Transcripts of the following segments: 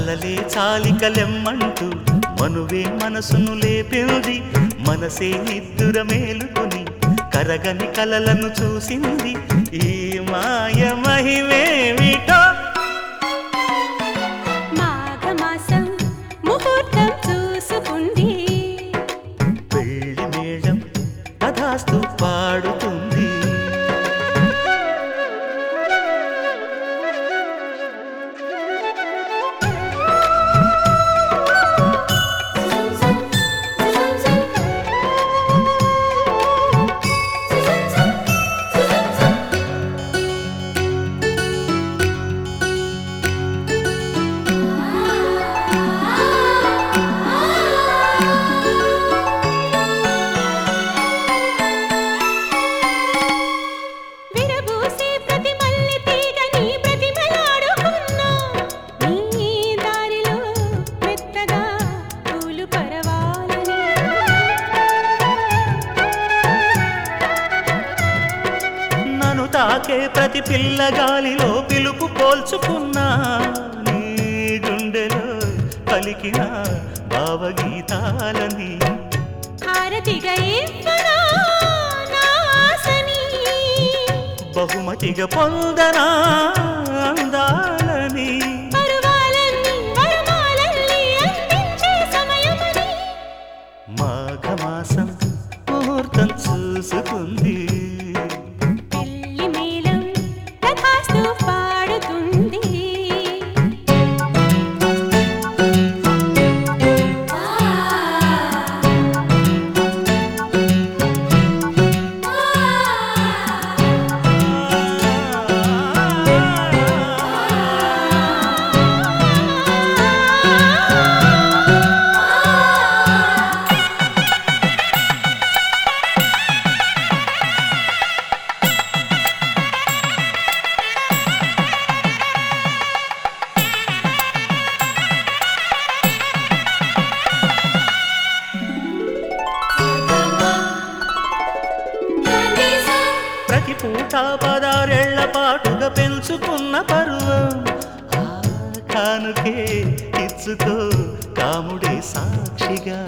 కలలే చాలికలెమ్మంటూ మనువే మనసును లేపింది మనసే నిద్దుర మేలుకొని కరగని కలలను చూసింది ఈ మాయ మహిమేమిటో మాఘమాసం ముహూర్తం చూసుకుంది పెళ్లి మేళం కథాస్తు పాడుతుంది విరబూసే ప్రతి మల్లె తీగ నీ ప్రతిమలాడుకున్నా నీ దారిలో మెత్తగా పూలు పరవాలని నన్ను తాకే ప్రతి పిల్లగాలిలో పిలుపు పోల్చుకున్నా నీ గుండెలో పలికిన భావగీతాలని హారతిగా ఇవ్వనా నా ఆశని బహుమతిగా పొందనా అందాలని పరువాలన్నీ వరమాలన్నీ అందించే సమయమని మాఘమాసం ముహూర్తం చూసుకుంది పెళ్లి మేళం కథాస్తు పాడుతుంది ప్రతి పూట పదారేళ్ల పాటుగా పెంచుకున్న పరువం ఆ కానుకే ఇచ్చుకో కాముడే సాక్షిగా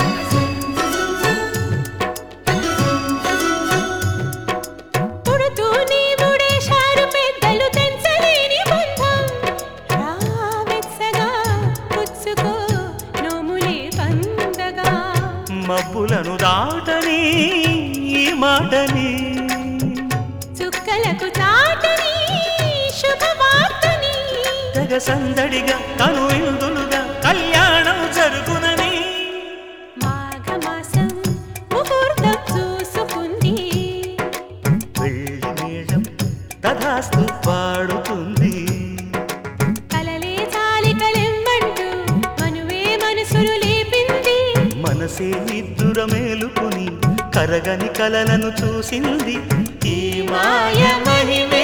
పుడుతూ నీ ముడేశారు పెద్దలు తెంచలేని బంధం రావెచ్చగా పుచ్చుకో నోములే పందగా మబ్బులను దాటని ఈ మాటని చుక్కలకు చాటని శుభవార్తని తెగ సందడిగా కను ఇందులుగా కళ్యాణం జరుగునని మాఘమాసం ముహూర్తం చూసుకుంది పెళ్లి మేళం తథాస్తు పాడుతుంది కలలే చాలికలెమ్మంటూ మనువే మనసులు లేపింది మనసే నిద్దుర మేలుకుని కరగని కలలను చూసింది ఈ మాయ మహిమే